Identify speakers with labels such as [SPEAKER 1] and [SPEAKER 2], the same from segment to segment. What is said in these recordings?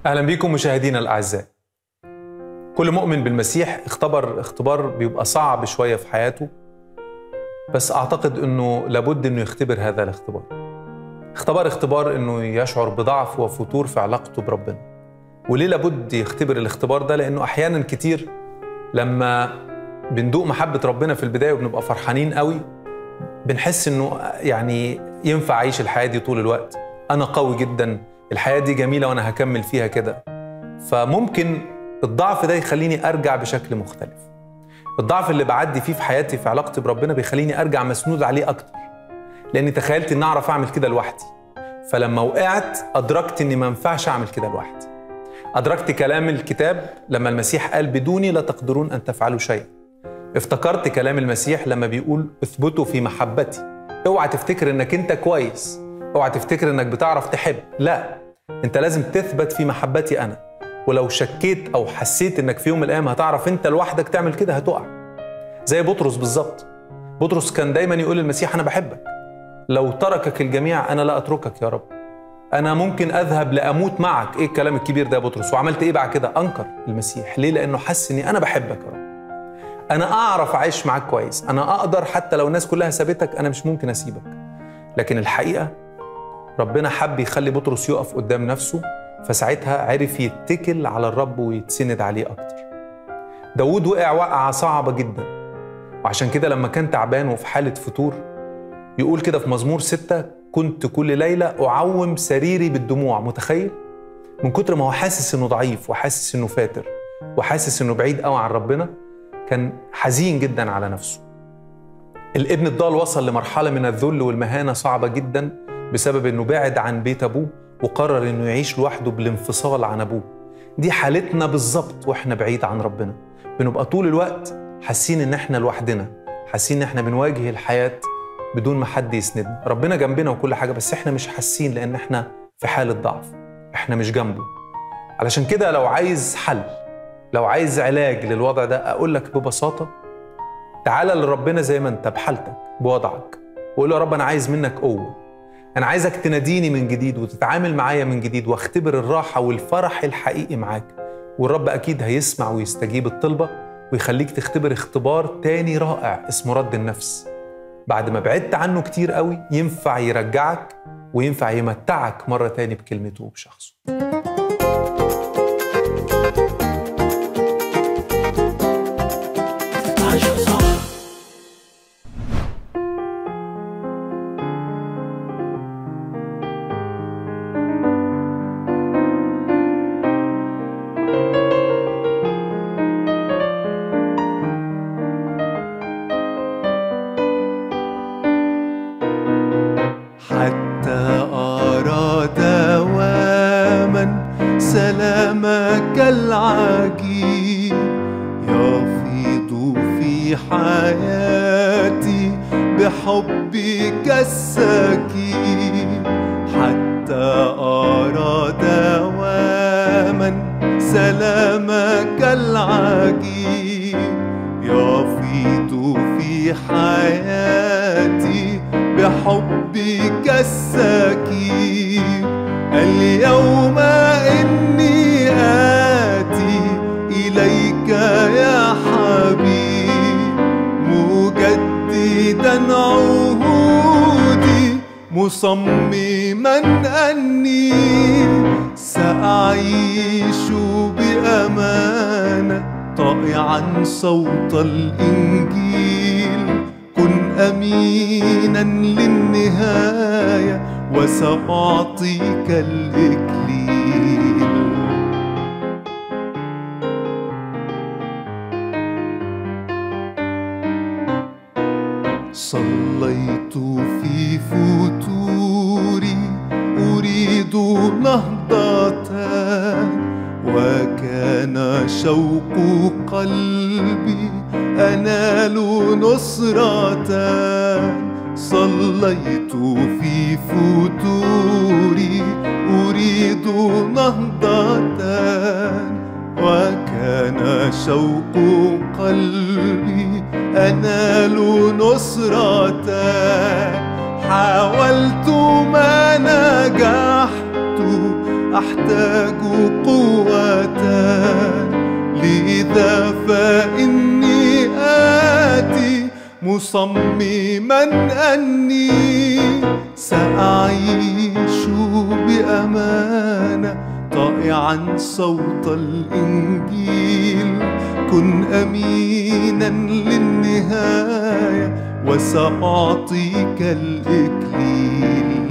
[SPEAKER 1] اهلا بيكم مشاهدينا الاعزاء كل مؤمن بالمسيح اختبر اختبار بيبقى صعب شويه في حياته بس اعتقد انه لابد انه يختبر هذا الاختبار اختبر اختبار انه يشعر بضعف وفتور في علاقته بربنا وليه لابد يختبر الاختبار ده لانه احيانا كتير لما بندوق محبه ربنا في البدايه وبنبقى فرحانين قوي بنحس انه يعني ينفع اعيش الحياه دي طول الوقت انا قوي جدا الحياه دي جميله وانا هكمل فيها كده فممكن الضعف ده يخليني ارجع بشكل مختلف الضعف اللي بعدي فيه في حياتي في علاقتي بربنا بيخليني ارجع مسنود عليه اكتر لاني تخيلت اني اعرف اعمل كده لوحدي فلما وقعت ادركت اني ما ينفعش اعمل كده لوحدي ادركت كلام الكتاب لما المسيح قال بدوني لا تقدرون ان تفعلوا شيئا افتكرت كلام المسيح لما بيقول اثبتوا في محبتي اوعى تفتكر انك انت كويس اوعى تفتكر انك بتعرف تحب لا انت لازم تثبت في محبتي انا ولو شكيت او حسيت انك في يوم من الايام هتعرف انت لوحدك تعمل كده هتقع زي بطرس بالظبط بطرس كان دايما يقول للمسيح انا بحبك لو تركك الجميع انا لا اتركك يا رب انا ممكن اذهب لاموت معك ايه الكلام الكبير ده يا بطرس وعملت ايه بعد كده انكر المسيح ليه لانه حس اني انا بحبك يا رب انا اعرف اعيش معاك كويس انا اقدر حتى لو الناس كلها سابتك انا مش ممكن اسيبك لكن الحقيقه ربنا حب يخلي بطرس يقف قدام نفسه فساعتها عرف يتكل على الرب ويتسند عليه اكتر داود وقع وقعه صعبه جدا وعشان كده لما كان تعبان وفي حاله فتور يقول كده في مزمور ستة كنت كل ليلة أعوم سريري بالدموع متخيل؟ من كتر ما هو حاسس إنه ضعيف وحاسس إنه فاتر وحاسس إنه بعيد قوي عن ربنا كان حزين جدا على نفسه الابن الضال وصل لمرحلة من الذل والمهانة صعبة جدا بسبب إنه بعد عن بيت أبوه وقرر إنه يعيش لوحده بالانفصال عن أبوه دي حالتنا بالظبط وإحنا بعيد عن ربنا بنبقى طول الوقت حاسين إن إحنا لوحدنا حاسين إن إحنا بنواجه الحياة بدون ما حد يسندنا ربنا جنبنا وكل حاجة بس إحنا مش حاسين لأن إحنا في حالة ضعف إحنا مش جنبه علشان كده لو عايز حل لو عايز علاج للوضع ده أقول لك ببساطة تعالى لربنا زي ما أنت بحالتك بوضعك وقول له يا رب أنا عايز منك قوة أنا عايزك تناديني من جديد وتتعامل معايا من جديد واختبر الراحة والفرح الحقيقي معاك والرب أكيد هيسمع ويستجيب الطلبة ويخليك تختبر اختبار تاني رائع اسمه رد النفس بعد ما بعدت عنه كتير قوي ينفع يرجعك وينفع يمتعك مرة تاني بكلمته وبشخصه
[SPEAKER 2] حتى أرى دواما سلامك العجيب يفيض في حياتي بحبك السكين حتى أرى دواما سلامك العجيب يفيض في حياتي بحبك السكين اليوم إني آتي إليك يا حبيب مجددا عهودي مصمما أني سأعيش بأمانة طائعا صوت الإنجيل كن أمينا للنهاية وسأعطيك الإكليل صليت في فتوري أريد نهضة وكان شوق قلبي أنال نصرة صليت في فتوري أريد نهضة وكان شوق قلبي أنال نصرة حاولت ما نجحت أحتاج قوتان لذا فإني آتي مصمما أني سأعيش بأمانة طائعا صوت الإنجيل كن أمينا للنهاية وسأعطيك الإكليل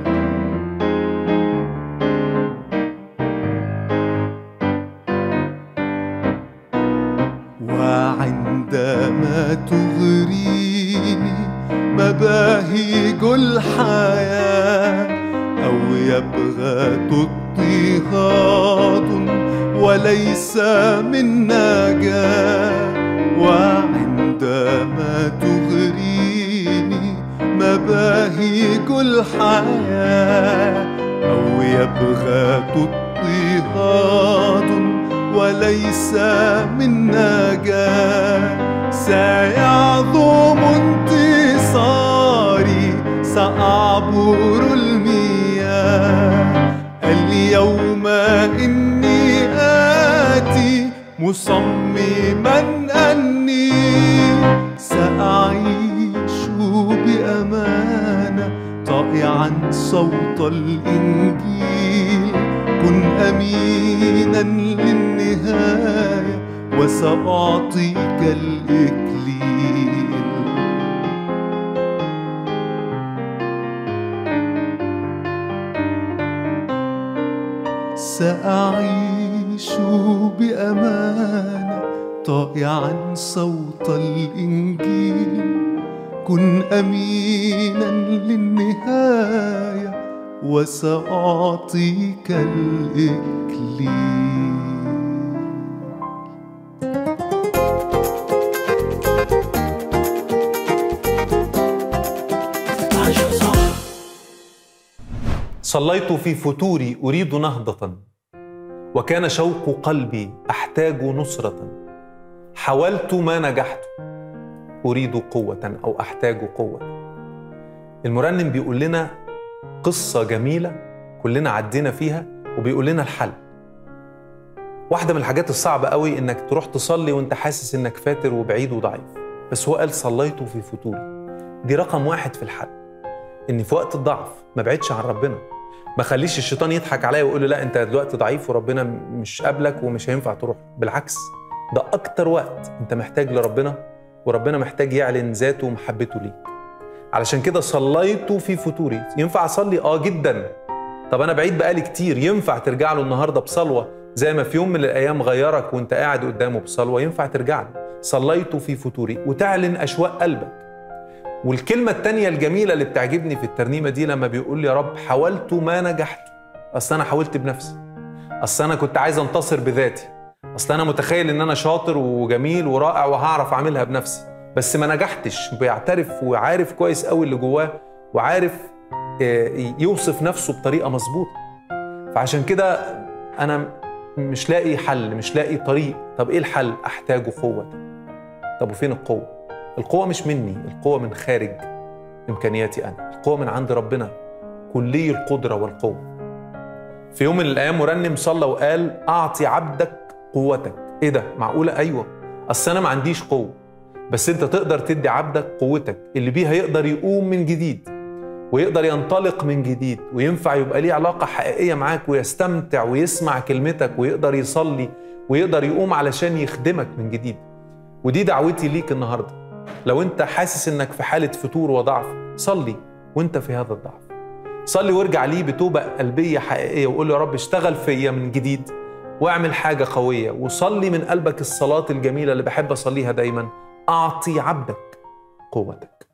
[SPEAKER 2] وعندما تغريني مباهج الحياة أو يبغى اضطهاد وليس من نجاة وعندما تغريني مباهج الحياة أو يبغى اضطهاد وليس من نجاة سيعظم انتصاري سأعبر المياه اليوم إني آتي مصمما أني سأعيش بأمانة طائعا صوت الإنجيل كن أمينا للنهاية وسأعطيك الإكليل سأعيش بأمانة طائعا صوت الإنجيل كن أمينا للنهاية وسأعطيك الإكليل
[SPEAKER 1] صليت في فتوري اريد نهضه وكان شوق قلبي احتاج نصره حاولت ما نجحت اريد قوه او احتاج قوه المرنم بيقول لنا قصه جميله كلنا عدينا فيها وبيقول لنا الحل واحده من الحاجات الصعبه قوي انك تروح تصلي وانت حاسس انك فاتر وبعيد وضعيف بس هو قال صليت في فتوري دي رقم واحد في الحل اني في وقت الضعف ما بعدش عن ربنا ما خليش الشيطان يضحك عليا ويقول لي لا انت دلوقتي ضعيف وربنا مش قابلك ومش هينفع تروح بالعكس ده اكتر وقت انت محتاج لربنا وربنا محتاج يعلن ذاته ومحبته ليك علشان كده صليت في فتوري ينفع اصلي اه جدا طب انا بعيد بقالي كتير ينفع ترجع له النهارده بصلوه زي ما في يوم من الايام غيرك وانت قاعد قدامه بصلوه ينفع ترجع له صليت في فتوري وتعلن اشواق قلبك والكلمة التانية الجميلة اللي بتعجبني في الترنيمة دي لما بيقول لي يا رب حاولت ما نجحت أصل أنا حاولت بنفسي أصل أنا كنت عايز أنتصر بذاتي أصل أنا متخيل إن أنا شاطر وجميل ورائع وهعرف أعملها بنفسي بس ما نجحتش بيعترف وعارف كويس قوي اللي جواه وعارف يوصف نفسه بطريقة مظبوطة فعشان كده أنا مش لاقي حل مش لاقي طريق طب إيه الحل أحتاج قوة طب وفين القوة القوة مش مني القوة من خارج إمكانياتي أنا القوة من عند ربنا كلي القدرة والقوة في يوم من الأيام مرنم صلى وقال أعطي عبدك قوتك إيه ده معقولة أيوة أصل أنا ما عنديش قوة بس أنت تقدر تدي عبدك قوتك اللي بيها يقدر يقوم من جديد ويقدر ينطلق من جديد وينفع يبقى ليه علاقة حقيقية معاك ويستمتع ويسمع كلمتك ويقدر يصلي ويقدر يقوم علشان يخدمك من جديد ودي دعوتي ليك النهارده لو انت حاسس انك في حاله فتور وضعف صلي وانت في هذا الضعف صلي وارجع ليه بتوبه قلبيه حقيقيه وقول يا رب اشتغل فيا من جديد واعمل حاجه قويه وصلي من قلبك الصلاه الجميله اللي بحب اصليها دايما اعطي عبدك قوتك